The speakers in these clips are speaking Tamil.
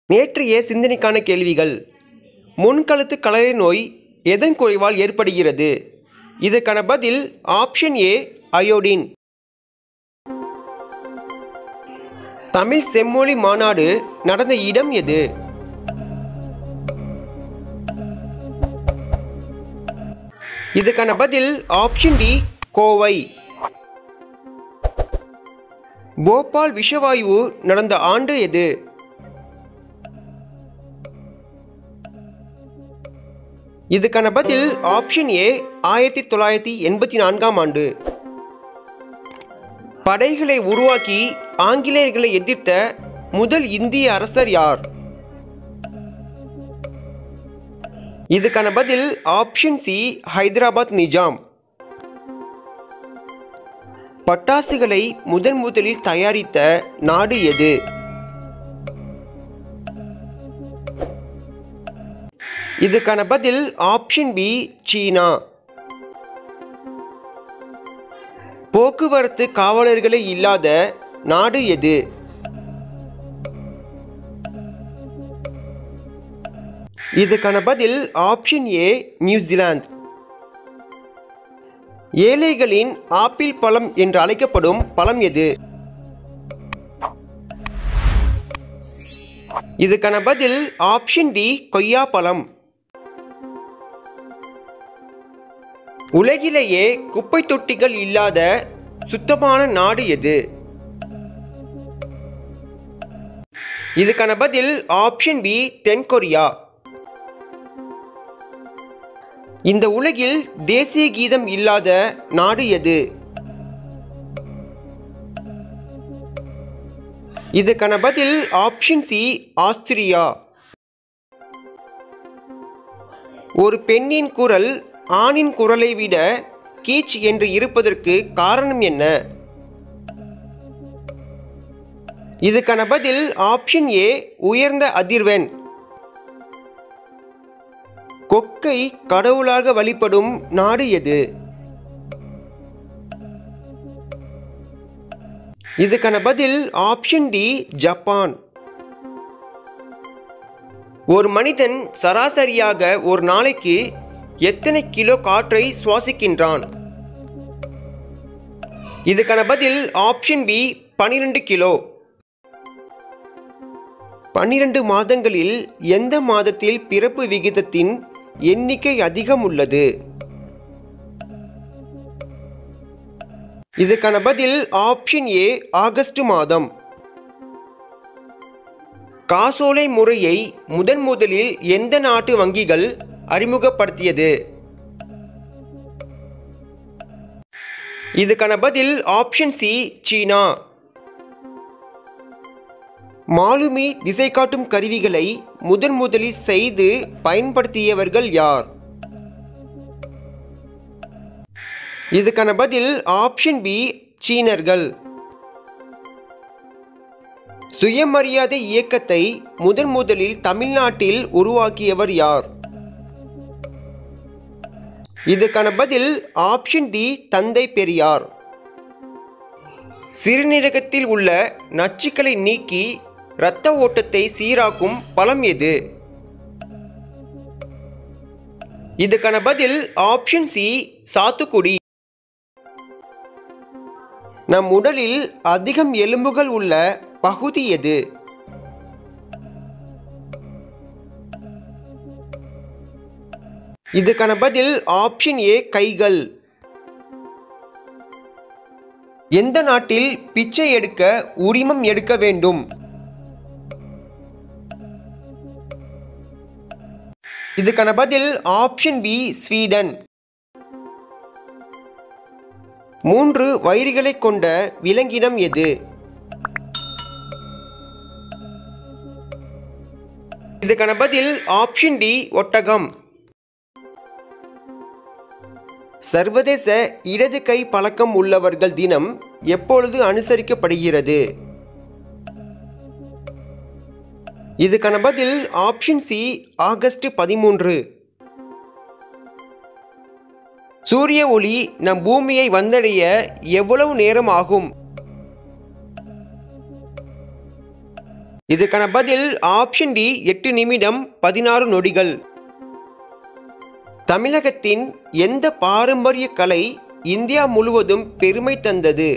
நேற்றைய சிந்தனைக்கான கேள்விகள் முன்கழுத்து கலரை நோய் எதன் குறைவால் ஏற்படுகிறது இதற்கான பதில் ஆப்ஷன் ஏ அயோடின் தமிழ் செம்மொழி மாநாடு நடந்த இடம் எது இதுக்கான பதில் ஆப்ஷன் டி கோவை போபால் விஷவாயு நடந்த ஆண்டு எது இதுக்கான பதில் ஆப்ஷன் ஏ ஆயிரத்தி தொள்ளாயிரத்தி எண்பத்தி நான்காம் ஆண்டு படைகளை உருவாக்கி ஆங்கிலேயர்களை எதிர்த்த முதல் இந்திய அரசர் யார் இதுக்கான பதில் ஆப்ஷன் சி ஹைதராபாத் நிஜாம் பட்டாசுகளை முதன் முதலில் தயாரித்த நாடு எது இதுக்கான பதில் ஆப்ஷன் பி சீனா போக்குவரத்து காவலர்களே இல்லாத நாடு எது இதுக்கான பதில் ஆப்ஷன் ஏ நியூசிலாந்து ஏழைகளின் ஆப்பிள் பழம் என்று அழைக்கப்படும் பழம் எது இதுக்கான பதில் ஆப்ஷன் டி கொய்யா பழம் உலகிலேயே குப்பை தொட்டிகள் இல்லாத சுத்தமான நாடு எது இதுக்கான பதில் ஆப்ஷன் பி தென்கொரியா இந்த உலகில் தேசிய கீதம் இல்லாத நாடு எது இதுக்கான பதில் ஆப்ஷன் சி ஆஸ்திரியா ஒரு பெண்ணின் குரல் ஆணின் குரலை விட கீச் என்று இருப்பதற்கு காரணம் என்ன இதுக்கான பதில் ஆப்ஷன் ஏ உயர்ந்த அதிர்வெண் கொக்கை கடவுளாக வழிபடும் நாடு எது இதுக்கான பதில் ஆப்ஷன் டி ஜப்பான் ஒரு மனிதன் சராசரியாக ஒரு நாளைக்கு எத்தனை கிலோ காற்றை சுவாசிக்கின்றான் இதுக்கான பதில் ஆப்ஷன் பி பனிரெண்டு கிலோ பன்னிரண்டு மாதங்களில் எந்த மாதத்தில் பிறப்பு விகிதத்தின் எண்ணிக்கை அதிகம் உள்ளது இதுக்கான பதில் ஆப்ஷன் ஏ ஆகஸ்ட் மாதம் காசோலை முறையை முதன் முதலில் எந்த நாட்டு வங்கிகள் அறிமுகப்படுத்தியது இதுக்கான பதில் ஆப்ஷன் சி சீனா மாலுமி திசை காட்டும் கருவிகளை முதன் முதலில் செய்து பயன்படுத்தியவர்கள் யார் இதுக்கான பதில் ஆப்ஷன் பி சீனர்கள் சுயமரியாதை இயக்கத்தை முதன் முதலில் தமிழ்நாட்டில் உருவாக்கியவர் யார் இதுக்கான பதில் ஆப்ஷன் டி தந்தை பெரியார் சிறுநீரகத்தில் உள்ள நச்சுக்களை நீக்கி இரத்த ஓட்டத்தை சீராக்கும் பழம் எது இதுக்கான பதில் ஆப்ஷன் சி சாத்துக்குடி நம் உடலில் அதிகம் எலும்புகள் உள்ள பகுதி எது இதுக்கான பதில் ஆப்ஷன் ஏ கைகள் எந்த நாட்டில் பிச்சை எடுக்க உரிமம் எடுக்க வேண்டும் இதுக்கான பதில் ஆப்ஷன் பி ஸ்வீடன் மூன்று வயிறுகளை கொண்ட விலங்கினம் எது இதுக்கான பதில் ஆப்ஷன் டி ஒட்டகம் சர்வதேச இடது கை பழக்கம் உள்ளவர்கள் தினம் எப்பொழுது அனுசரிக்கப்படுகிறது இதுக்கான பதில் ஆப்ஷன் சி ஆகஸ்ட் பதிமூன்று சூரிய ஒளி நம் பூமியை வந்தடைய எவ்வளவு நேரம் ஆகும் இதுக்கான பதில் ஆப்ஷன் டி எட்டு நிமிடம் பதினாறு நொடிகள் தமிழகத்தின் எந்த பாரம்பரிய கலை இந்தியா முழுவதும் பெருமை தந்தது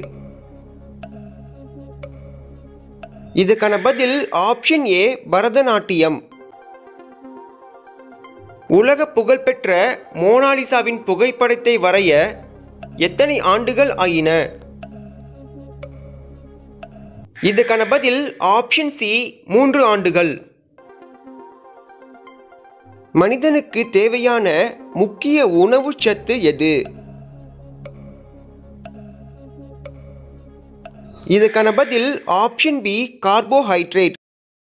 இதுக்கான பதில் ஆப்ஷன் ஏ பரதநாட்டியம் உலக புகழ்பெற்ற மோனாலிசாவின் புகைப்படத்தை வரைய எத்தனை ஆண்டுகள் ஆயின இதுக்கான பதில் ஆப்ஷன் சி மூன்று ஆண்டுகள் மனிதனுக்கு தேவையான முக்கிய உணவுச் சத்து எது இதுக்கான பதில் ஆப்ஷன் பி கார்போஹைட்ரேட்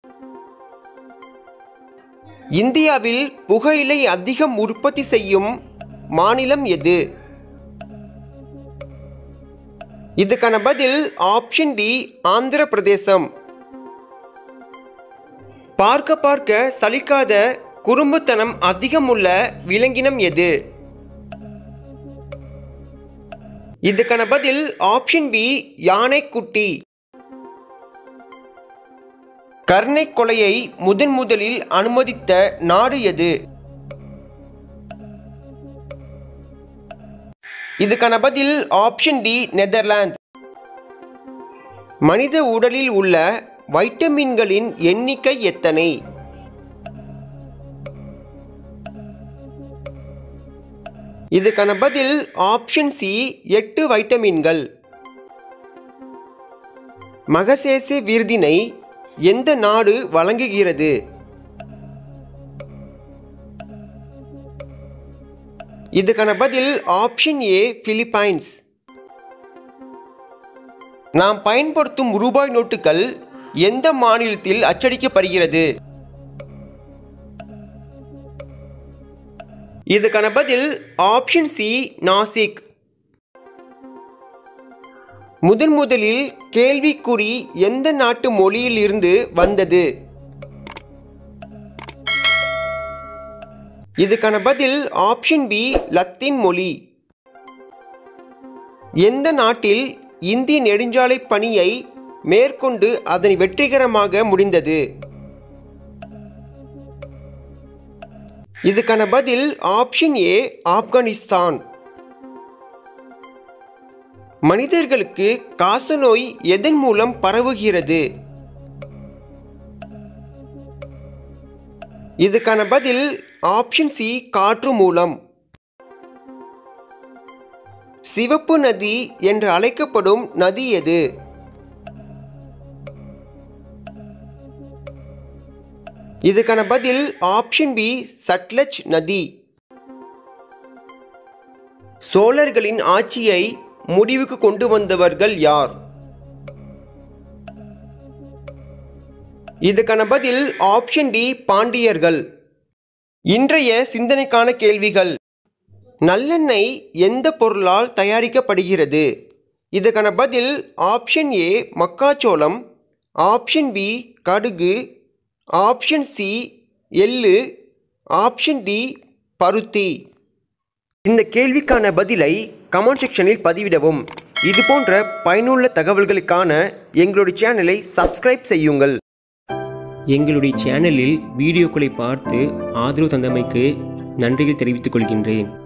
இந்தியாவில் புகையிலை அதிகம் உற்பத்தி செய்யும் மாநிலம் எது இதுக்கான பதில் ஆப்ஷன் டி ஆந்திர பிரதேசம் பார்க்க பார்க்க சலிக்காத குறும்புத்தனம் அதிகமுள்ள விலங்கினம் எது இதுக்கான பதில் ஆப்ஷன் பி யானைக்குட்டி கர்ணை கொலையை முதன் முதலில் அனுமதித்த நாடு எது இதுக்கான பதில் ஆப்ஷன் டி நெதர்லாந்து மனித உடலில் உள்ள வைட்டமின்களின் எண்ணிக்கை எத்தனை இதுக்கான பதில் ஆப்ஷன் சி எட்டு வைட்டமின்கள் மகசேசே விருதினை எந்த நாடு வழங்குகிறது இதுக்கான பதில் ஆப்ஷன் ஏ பிலிப்பைன்ஸ் நாம் பயன்படுத்தும் ரூபாய் நோட்டுகள் எந்த மாநிலத்தில் அச்சடிக்கப்படுகிறது இதுக்கான பதில் ஆப்ஷன் சி நாசிக் முதன் முதலில் கேள்விக்குறி எந்த நாட்டு மொழியிலிருந்து வந்தது இதுக்கான பதில் ஆப்ஷன் பி லத்தீன் மொழி எந்த நாட்டில் இந்திய நெடுஞ்சாலை பணியை மேற்கொண்டு அதனை வெற்றிகரமாக முடிந்தது இதுக்கான பதில் ஆப்ஷன் ஏ ஆப்கானிஸ்தான் மனிதர்களுக்கு காசநோய் எதன் மூலம் பரவுகிறது இதுக்கான பதில் ஆப்ஷன் சி காற்று மூலம் சிவப்பு நதி என்று அழைக்கப்படும் நதி எது இதுக்கான பதில் ஆப்ஷன் பி சட்லஜ் நதி சோழர்களின் ஆட்சியை முடிவுக்கு கொண்டு வந்தவர்கள் யார் இதுக்கான பதில் ஆப்ஷன் டி பாண்டியர்கள் இன்றைய சிந்தனைக்கான கேள்விகள் நல்லெண்ணெய் எந்த பொருளால் தயாரிக்கப்படுகிறது இதுக்கான பதில் ஆப்ஷன் ஏ மக்காச்சோளம் ஆப்ஷன் பி கடுகு ஆப்ஷன் சி எள்ளு ஆப்ஷன் டி பருத்தி இந்த கேள்விக்கான பதிலை கமெண்ட் செக்ஷனில் பதிவிடவும் இது போன்ற பயனுள்ள தகவல்களுக்கான எங்களுடைய சேனலை சப்ஸ்கிரைப் செய்யுங்கள் எங்களுடைய சேனலில் வீடியோக்களை பார்த்து ஆதரவு தந்தமைக்கு நன்றிகள் தெரிவித்துக் கொள்கின்றேன்